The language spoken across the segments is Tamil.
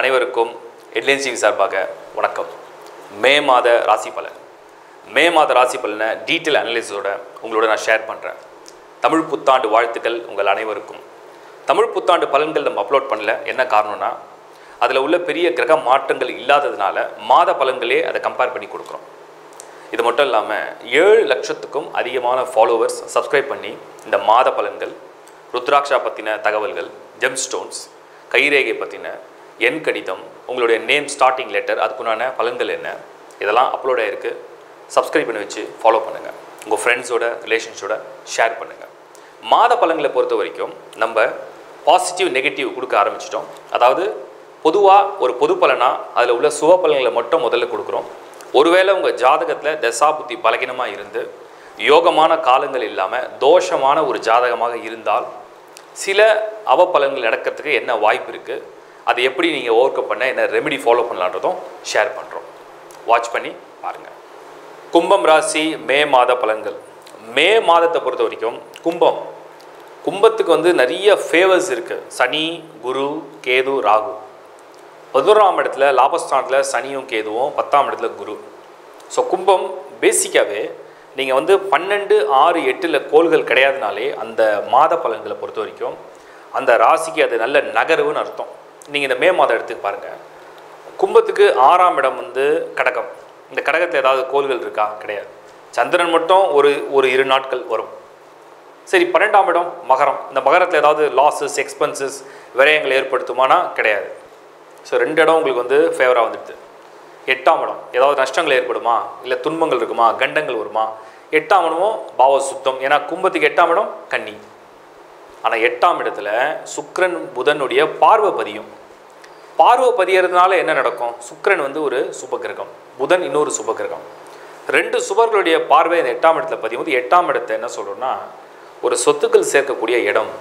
அனைவருக்கும் ஹெட்லைன்ஸ் டிவி சார்பாக வணக்கம் மே மாத ராசி பலன் மே மாத ராசி பலனை டீட்டெயில் அனலிஸோட உங்களோட நான் ஷேர் பண்ணுறேன் தமிழ் புத்தாண்டு வாழ்த்துக்கள் உங்கள் அனைவருக்கும் தமிழ் புத்தாண்டு பலன்கள் நம்ம அப்லோட் பண்ணல என்ன காரணம்னா அதில் உள்ள பெரிய கிரக மாற்றங்கள் இல்லாததுனால மாத பலன்களே அதை கம்பேர் பண்ணி கொடுக்குறோம் இது மட்டும் இல்லாமல் ஏழு லட்சத்துக்கும் அதிகமான ஃபாலோவர்ஸ் சப்ஸ்கிரைப் பண்ணி இந்த மாத பலன்கள் ருத்ராட்சா பற்றின தகவல்கள் ஜெம் ஸ்டோன்ஸ் கைரேகை பற்றின எண் கடிதம் உங்களுடைய நேம் ஸ்டார்டிங் லெட்டர் அதுக்குண்டான பலன்கள் என்ன இதெல்லாம் அப்லோட் ஆகிருக்கு சப்ஸ்கிரைப் பண்ணி வச்சு ஃபாலோ பண்ணுங்கள் உங்கள் ஃப்ரெண்ட்ஸோட ரிலேஷன்ஸோட ஷேர் பண்ணுங்கள் மாத பலன்களை பொறுத்த வரைக்கும் நம்ம பாசிட்டிவ் நெகட்டிவ் கொடுக்க ஆரம்பிச்சிட்டோம் அதாவது பொதுவாக ஒரு பொது பலனாக அதில் உள்ள சுப பலன்களை மட்டும் முதல்ல கொடுக்குறோம் ஒருவேளை உங்கள் ஜாதகத்தில் தசாபுத்தி பலகீனமாக இருந்து யோகமான காலங்கள் இல்லாமல் தோஷமான ஒரு ஜாதகமாக இருந்தால் சில அவப்பலன்கள் நடக்கிறதுக்கு என்ன வாய்ப்பு இருக்குது அதை எப்படி நீங்கள் ஓவர் கம் பண்ண என்ன ரெமெடி ஃபாலோ பண்ணலான்றதும் ஷேர் பண்ணுறோம் வாட்ச் பண்ணி பாருங்கள் கும்பம் ராசி மே மாத பலன்கள் மே மாதத்தை பொறுத்த வரைக்கும் கும்பம் கும்பத்துக்கு வந்து நிறைய ஃபேவர்ஸ் இருக்குது சனி குரு கேது ராகு பதினோராம் இடத்துல லாபஸ்தானத்தில் சனியும் கேதுவும் பத்தாம் இடத்துல குரு ஸோ கும்பம் பேசிக்காகவே நீங்கள் வந்து பன்னெண்டு ஆறு எட்டில் கோள்கள் கிடையாதுனாலே அந்த மாத பலன்களை பொறுத்த வரைக்கும் அந்த ராசிக்கு அது நல்ல நகர்வுன்னு அர்த்தம் நீங்கள் இந்த மே மாதம் எடுத்துக்கு பாருங்கள் கும்பத்துக்கு ஆறாம் இடம் வந்து கடகம் இந்த கடகத்தில் ஏதாவது கோள்கள் இருக்கா கிடையாது சந்திரன் மட்டும் ஒரு ஒரு இரு நாட்கள் வரும் சரி பன்னெண்டாம் இடம் மகரம் இந்த மகரத்தில் ஏதாவது லாஸஸ் எக்ஸ்பென்சஸ் விரயங்கள் ஏற்படுத்துமானா கிடையாது ஸோ ரெண்டு இடம் உங்களுக்கு வந்து ஃபேவராக வந்துடுது எட்டாம் இடம் ஏதாவது நஷ்டங்கள் ஏற்படுமா இல்லை துன்பங்கள் இருக்குமா கண்டங்கள் வருமா எட்டாம் இடமும் பாவ சுத்தம் ஏன்னா கும்பத்துக்கு எட்டாம் இடம் கன்னி ஆனால் எட்டாம் இடத்துல சுக்கிரன் புதனுடைய பார்வை பதியும் பார்வை பதியறதுனால என்ன நடக்கும் சுக்கிரன் வந்து ஒரு சுபகிரகம் புதன் இன்னொரு சுபகிரகம் ரெண்டு சுபர்களுடைய பார்வை இந்த எட்டாம் இடத்துல பதியும் போது எட்டாம் இடத்தை என்ன சொல்கிறோன்னா ஒரு சொத்துக்கள் சேர்க்கக்கூடிய இடம்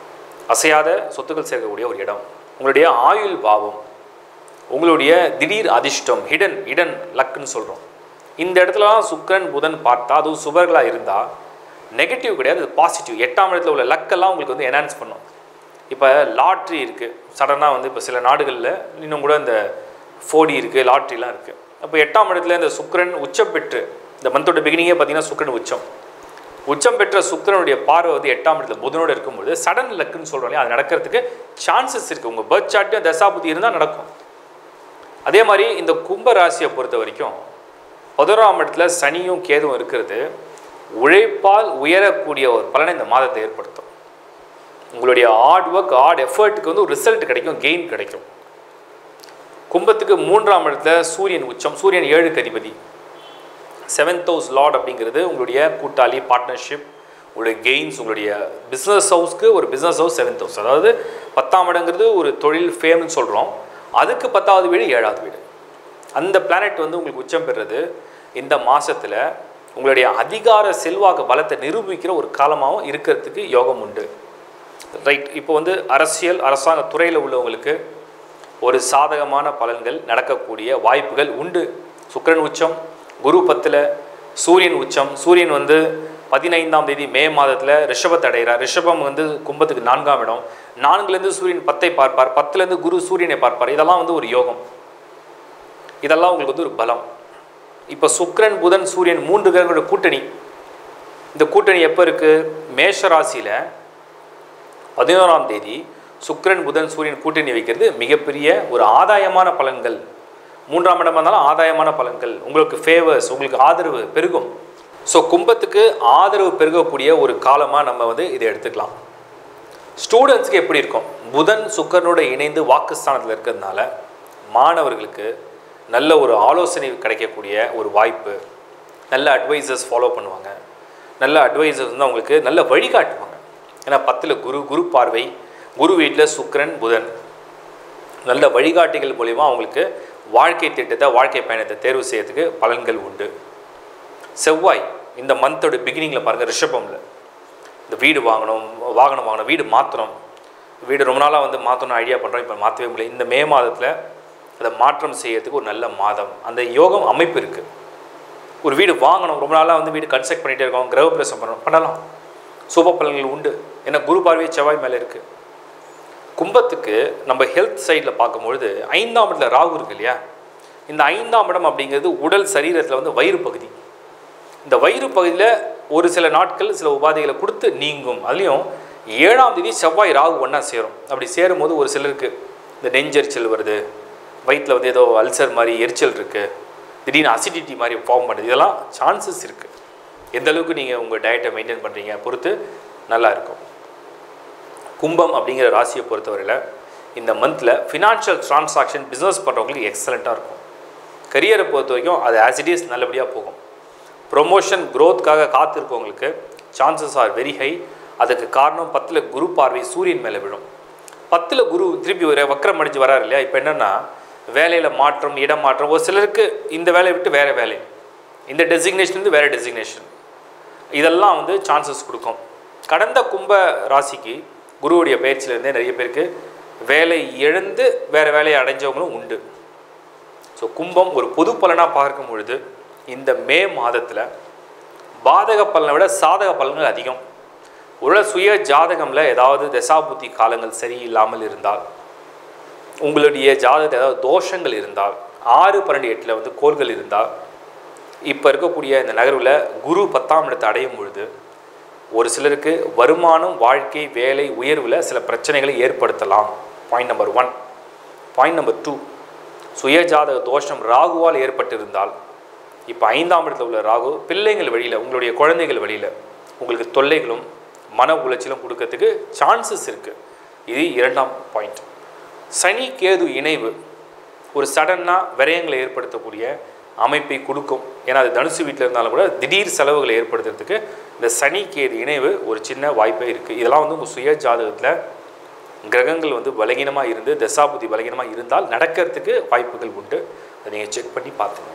அசையாத சொத்துக்கள் சேர்க்கக்கூடிய ஒரு இடம் உங்களுடைய ஆயுள் பாவம் உங்களுடைய திடீர் அதிர்ஷ்டம் ஹிடன் ஹிடன் லக்குன்னு சொல்கிறோம் இந்த இடத்துலலாம் சுக்கரன் புதன் பார்த்தா அதுவும் சுபர்களாக இருந்தால் நெகட்டிவ் கிடையாது அது பாசிட்டிவ் எட்டாம் இடத்துல உள்ள லக்கெல்லாம் உங்களுக்கு வந்து என்ஹான்ஸ் பண்ணும் இப்போ லாட்ரி இருக்குது சடனாக வந்து இப்போ சில நாடுகளில் இன்னும் கூட இந்த ஃபோடி இருக்குது லாட்ரிலாம் இருக்குது அப்போ எட்டாம் இடத்துல இந்த சுக்கரன் உச்சம் பெற்று இந்த மந்தோட பிகினிங்கே பார்த்தீங்கன்னா சுக்கரன் உச்சம் உச்சம் பெற்ற சுக்கரனுடைய பார்வை வந்து எட்டாம் இடத்துல புதனோடு இருக்கும்போது சடன் லக்குன்னு சொல்கிறோம் இல்லையா அது நடக்கிறதுக்கு சான்சஸ் இருக்குது உங்கள் பர்த் சார்ட்டையும் தசாபுத்தி இருந்தால் நடக்கும் அதே மாதிரி இந்த கும்ப ராசியை பொறுத்த வரைக்கும் பதினோராம் இடத்துல சனியும் கேதுவும் இருக்கிறது உழைப்பால் உயரக்கூடிய ஒரு பலனை இந்த மாதத்தை ஏற்படுத்தும் உங்களுடைய ஹார்ட் ஒர்க் ஹார்ட் எஃபர்ட்டுக்கு வந்து ஒரு ரிசல்ட் கிடைக்கும் கெயின் கிடைக்கும் கும்பத்துக்கு மூன்றாம் இடத்துல சூரியன் உச்சம் சூரியன் ஏழுக்கு அதிபதி செவன்த் ஹவுஸ் லார்ட் அப்படிங்கிறது உங்களுடைய கூட்டாளி பார்ட்னர்ஷிப் உங்களுடைய கெயின்ஸ் உங்களுடைய பிஸ்னஸ் ஹவுஸ்க்கு ஒரு பிஸ்னஸ் ஹவுஸ் செவன்த் ஹவுஸ் அதாவது பத்தாம் இடங்கிறது ஒரு தொழில் ஃபேம்னு சொல்கிறோம் அதுக்கு பத்தாவது வீடு ஏழாவது வீடு அந்த பிளானட் வந்து உங்களுக்கு உச்சம் பெறுறது இந்த மாதத்தில் உங்களுடைய அதிகார செல்வாக்கு பலத்தை நிரூபிக்கிற ஒரு காலமாகவும் இருக்கிறதுக்கு யோகம் உண்டு ரைட் இப்போ வந்து அரசியல் அரசாங்க துறையில் உள்ளவங்களுக்கு ஒரு சாதகமான பலன்கள் நடக்கக்கூடிய வாய்ப்புகள் உண்டு சுக்கரன் உச்சம் குரு பத்தில் சூரியன் உச்சம் சூரியன் வந்து பதினைந்தாம் தேதி மே மாதத்தில் ரிஷபத்தை அடைகிறார் ரிஷபம் வந்து கும்பத்துக்கு நான்காம் இடம் நான்குலேருந்து சூரியன் பத்தை பார்ப்பார் பத்துலேருந்து குரு சூரியனை பார்ப்பார் இதெல்லாம் வந்து ஒரு யோகம் இதெல்லாம் உங்களுக்கு வந்து ஒரு பலம் இப்போ சுக்ரன் புதன் சூரியன் மூன்று கிரகங்களோட கூட்டணி இந்த கூட்டணி எப்போ இருக்குது மேஷ ராசியில் பதினோராம் தேதி சுக்ரன் புதன் சூரியன் கூட்டணி வைக்கிறது மிகப்பெரிய ஒரு ஆதாயமான பலன்கள் மூன்றாம் இடமா இருந்தாலும் ஆதாயமான பலன்கள் உங்களுக்கு ஃபேவர்ஸ் உங்களுக்கு ஆதரவு பெருகும் ஸோ கும்பத்துக்கு ஆதரவு பெருகக்கூடிய ஒரு காலமாக நம்ம வந்து இதை எடுத்துக்கலாம் ஸ்டூடெண்ட்ஸ்க்கு எப்படி இருக்கும் புதன் சுக்கரனோட இணைந்து வாக்குஸ்தானத்தில் இருக்கிறதுனால மாணவர்களுக்கு நல்ல ஒரு ஆலோசனை கிடைக்கக்கூடிய ஒரு வாய்ப்பு நல்ல அட்வைசர்ஸ் ஃபாலோ பண்ணுவாங்க நல்ல அட்வைசர்ஸ் வந்து அவங்களுக்கு நல்ல வழிகாட்டுவாங்க ஏன்னா பத்தில் குரு குரு பார்வை குரு வீட்டில் சுக்கரன் புதன் நல்ல வழிகாட்டிகள் மூலிமா அவங்களுக்கு வாழ்க்கை திட்டத்தை வாழ்க்கை பயணத்தை தேர்வு செய்யறதுக்கு பலன்கள் உண்டு செவ்வாய் இந்த மந்தோட பிகினிங்கில் பாருங்கள் ரிஷபமில் இந்த வீடு வாங்கணும் வாகனம் வாங்கணும் வீடு மாற்றணும் வீடு ரொம்ப நாளாக வந்து மாற்றணும் ஐடியா பண்ணுறோம் இப்போ மாற்றவே முடியல இந்த மே மாதத்தில் அதை மாற்றம் செய்யறதுக்கு ஒரு நல்ல மாதம் அந்த யோகம் அமைப்பு இருக்குது ஒரு வீடு வாங்கணும் ரொம்ப நாளாக வந்து வீடு கன்ஸ்ட்ரக்ட் பண்ணிகிட்டே இருக்கோம் கிரகப்பிரவேசம் பண்ணணும் பண்ணலாம் சுப பலன்கள் உண்டு ஏன்னா குரு பார்வை செவ்வாய் மேலே இருக்குது கும்பத்துக்கு நம்ம ஹெல்த் சைடில் பார்க்கும்பொழுது ஐந்தாம் இடத்துல ராகு இருக்கு இல்லையா இந்த ஐந்தாம் இடம் அப்படிங்கிறது உடல் சரீரத்தில் வந்து வயிறு பகுதி இந்த வயிறு பகுதியில் ஒரு சில நாட்கள் சில உபாதைகளை கொடுத்து நீங்கும் அதுலேயும் ஏழாம் தேதி செவ்வாய் ராகு ஒன்றா சேரும் அப்படி சேரும்போது ஒரு சிலருக்கு இந்த நெஞ்செரிச்சல் வருது வயிற்றில் வந்து ஏதோ அல்சர் மாதிரி எரிச்சல் இருக்குது திடீர்னு அசிடிட்டி மாதிரி ஃபார்ம் பண்ணுது இதெல்லாம் சான்சஸ் இருக்குது எந்த அளவுக்கு நீங்கள் உங்கள் டயட்டை மெயின்டைன் பண்ணுறீங்க பொறுத்து நல்லா இருக்கும் கும்பம் அப்படிங்கிற ராசியை பொறுத்தவரையில் இந்த மந்தில் ஃபினான்ஷியல் ட்ரான்சாக்ஷன் பிஸ்னஸ் பண்ணுறவங்களுக்கு எக்ஸலண்ட்டாக இருக்கும் கரியரை பொறுத்த வரைக்கும் அது ஆஸ் இட் இஸ் நல்லபடியாக போகும் ப்ரொமோஷன் க்ரோத்க்காக காத்திருக்கவங்களுக்கு சான்சஸ் ஆர் வெரி ஹை அதுக்கு காரணம் பத்தில் குரு பார்வை சூரியன் மேலே விழும் பத்தில் குரு திருப்பி ஒரு வக்கரம் அடிச்சு வராரு இல்லையா இப்போ என்னென்னா வேலையில் மாற்றம் இடம் மாற்றம் ஒரு சிலருக்கு இந்த வேலையை விட்டு வேறு வேலை இந்த டெசிக்னேஷன்லேருந்து வேறு டெசிக்னேஷன் இதெல்லாம் வந்து சான்சஸ் கொடுக்கும் கடந்த கும்ப ராசிக்கு குருவுடைய பயிற்சியிலேருந்தே நிறைய பேருக்கு வேலை இழந்து வேறு வேலையை அடைஞ்சவங்களும் உண்டு ஸோ கும்பம் ஒரு பொது பலனாக பார்க்கும் பொழுது இந்த மே மாதத்தில் பாதக பலனை விட சாதக பலன்கள் அதிகம் ஒரு சுய ஜாதகமில் ஏதாவது தசாபுத்தி காலங்கள் சரியில்லாமல் இருந்தால் உங்களுடைய ஜாதகத்தில் ஏதாவது தோஷங்கள் இருந்தால் ஆறு பன்னெண்டு எட்டில் வந்து கோள்கள் இருந்தால் இப்போ இருக்கக்கூடிய இந்த நகர்வில் குரு பத்தாம் இடத்தை அடையும் பொழுது ஒரு சிலருக்கு வருமானம் வாழ்க்கை வேலை உயர்வில் சில பிரச்சனைகளை ஏற்படுத்தலாம் point number one point number two சுயஜாதக தோஷம் ராகுவால் ஏற்பட்டிருந்தால் இப்போ ஐந்தாம் இடத்துல உள்ள ராகு பிள்ளைங்கள் வழியில் உங்களுடைய குழந்தைகள் வழியில் உங்களுக்கு தொல்லைகளும் மன உளைச்சலும் கொடுக்கறதுக்கு சான்சஸ் இருக்குது இது இரண்டாம் பாயிண்ட் சனி கேது இணைவு ஒரு சடனாக விரயங்களை ஏற்படுத்தக்கூடிய அமைப்பை கொடுக்கும் ஏன்னா அது தனுசு வீட்டில் இருந்தாலும் கூட திடீர் செலவுகளை ஏற்படுத்துறதுக்கு இந்த சனி கேது இணைவு ஒரு சின்ன வாய்ப்பே இருக்குது இதெல்லாம் வந்து உங்கள் சுய ஜாதகத்தில் கிரகங்கள் வந்து பலகீனமாக இருந்து தசாபுதி பலகீனமாக இருந்தால் நடக்கிறதுக்கு வாய்ப்புகள் உண்டு அதை நீங்கள் செக் பண்ணி பார்த்துங்க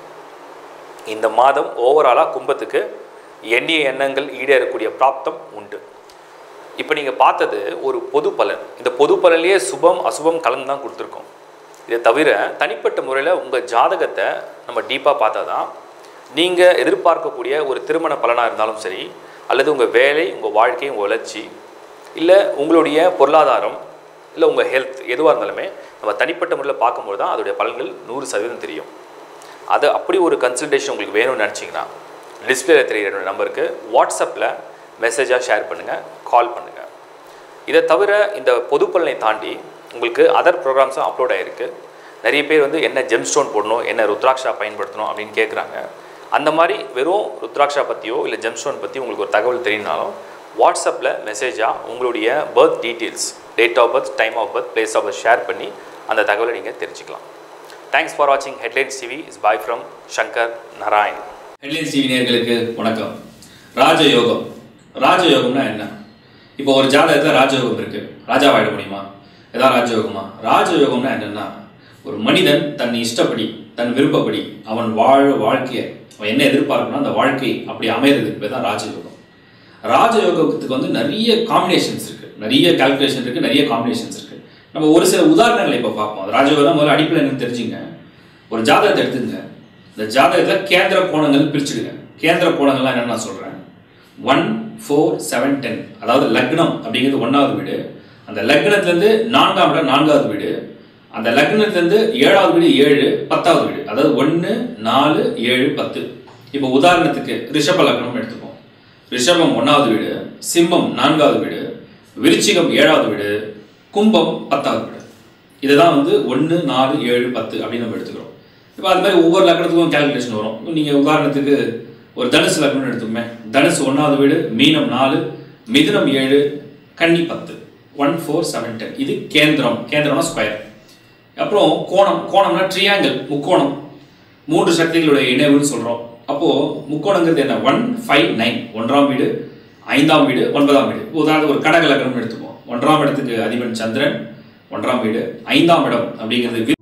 இந்த மாதம் ஓவராலாக கும்பத்துக்கு எண்ணிய எண்ணங்கள் ஈடேறக்கூடிய பிராப்தம் உண்டு இப்போ நீங்கள் பார்த்தது ஒரு பொது பலன் இந்த பொது பலன்லேயே சுபம் அசுபம் கலந்து தான் கொடுத்துருக்கோம் இதை தவிர தனிப்பட்ட முறையில் உங்கள் ஜாதகத்தை நம்ம டீப்பாக பார்த்தா தான் நீங்கள் எதிர்பார்க்கக்கூடிய ஒரு திருமண பலனாக இருந்தாலும் சரி அல்லது உங்கள் வேலை உங்கள் வாழ்க்கை உங்கள் வளர்ச்சி இல்லை உங்களுடைய பொருளாதாரம் இல்லை உங்கள் ஹெல்த் எதுவாக இருந்தாலுமே நம்ம தனிப்பட்ட முறையில் பார்க்கும்போது தான் அதோடைய பலன்கள் நூறு சதவீதம் தெரியும் அது அப்படி ஒரு கன்சல்டேஷன் உங்களுக்கு வேணும்னு நினச்சிங்கன்னா டிஸ்பிளேல தெரிகிற என்னோட நம்பருக்கு வாட்ஸ்அப்பில் மெசேஜாக ஷேர் பண்ணுங்கள் கால் பண்ணுங்கள் இதை தவிர இந்த பொது பலனை தாண்டி உங்களுக்கு அதர் ப்ரோக்ராம்ஸும் அப்லோட் ஆகிருக்கு நிறைய பேர் வந்து என்ன ஜெம் ஸ்டோன் போடணும் என்ன ருத்ராட்சா பயன்படுத்தணும் அப்படின்னு கேட்குறாங்க அந்த மாதிரி வெறும் ருத்ராட்சா பற்றியோ இல்லை ஜெம் ஸ்டோன் பற்றி உங்களுக்கு ஒரு தகவல் தெரியினாலும் வாட்ஸ்அப்பில் மெசேஜாக உங்களுடைய birth details date of birth time of birth place of birth share பண்ணி அந்த தகவலை நீங்கள் தெரிஞ்சுக்கலாம் தேங்க்ஸ் ஃபார் வாட்சிங் headlines TV is bye from Shankar Narayan headlines TV நேயர்களுக்கு வணக்கம் ராஜயோகம் ராஜயோகம்னா என்ன இப்போ ஒரு ஜாதகத்தில் ராஜயோகம் இருக்கு ராஜாவாயிட முடியுமா ஏதாவது ராஜயோகமா ராஜயோகம்னா என்னன்னா ஒரு மனிதன் தன் இஷ்டப்படி தன் விருப்பப்படி அவன் வாழ வாழ்க்கையை அவன் என்ன எதிர்பார்க்கணும் அந்த வாழ்க்கை அப்படி அமைகிறதுக்கு பேர் தான் ராஜயோகம் ராஜயோகத்துக்கு வந்து நிறைய காம்பினேஷன்ஸ் இருக்கு நிறைய கால்குலேஷன் இருக்கு நிறைய காம்பினேஷன்ஸ் இருக்கு நம்ம ஒரு சில உதாரணங்களை இப்போ பார்ப்போம் அது ராஜயோகம் முதல்ல அடிப்படையில் எனக்கு தெரிஞ்சுங்க ஒரு ஜாதகத்தை எடுத்துங்க இந்த ஜாதகத்தில் கேந்திர கோணங்கள் பிரிச்சுடுங்க கேந்திர கோணங்கள்லாம் என்னன்னு நான் சொல்கிறேன் ஒன் ஃபோர் செவன் டென் அதாவது லக்னம் அப்படிங்கிறது ஒன்றாவது வீடு அந்த லக்னத்துலேருந்து நான்காம் இடம் நான்காவது வீடு அந்த லக்னத்துலேருந்து ஏழாவது வீடு ஏழு பத்தாவது வீடு அதாவது ஒன்று நாலு ஏழு பத்து இப்போ உதாரணத்துக்கு ரிஷப லக்னம் எடுத்துப்போம் ரிஷபம் ஒன்றாவது வீடு சிம்மம் நான்காவது வீடு விருச்சிகம் ஏழாவது வீடு கும்பம் பத்தாவது வீடு இதுதான் வந்து ஒன்று நாலு ஏழு பத்து அப்படின்னு நம்ம எடுத்துக்கிறோம் இப்போ அது மாதிரி ஒவ்வொரு லக்னத்துக்கும் கேல்குலேஷன் வரும் நீங்கள் உதாரணத்துக்கு ஒரு தனுசு லக்னம்னு எடுத்துக்கோமே தனுசு ஒன்றாவது வீடு மீனம் நாலு மிதுனம் ஏழு கன்னி பத்து ஒன் ஃபோர் செவன் டென் இது கேந்திரம் கேந்திரம்னா ஸ்கொயர் அப்புறம் கோணம் கோணம்னா ட்ரியாங்கிள் முக்கோணம் மூன்று சக்திகளுடைய இணைவுன்னு சொல்கிறோம் அப்போது முக்கோணங்கிறது என்ன ஒன் ஃபைவ் நைன் ஒன்றாம் வீடு ஐந்தாம் வீடு ஒன்பதாம் வீடு உதாரணத்துக்கு ஒரு கடக லக்னம்னு எடுத்துப்போம் ஒன்றாம் இடத்துக்கு அதிபன் சந்திரன் ஒன்றாம் வீடு ஐந்தாம் இடம் அப்படிங்கிறது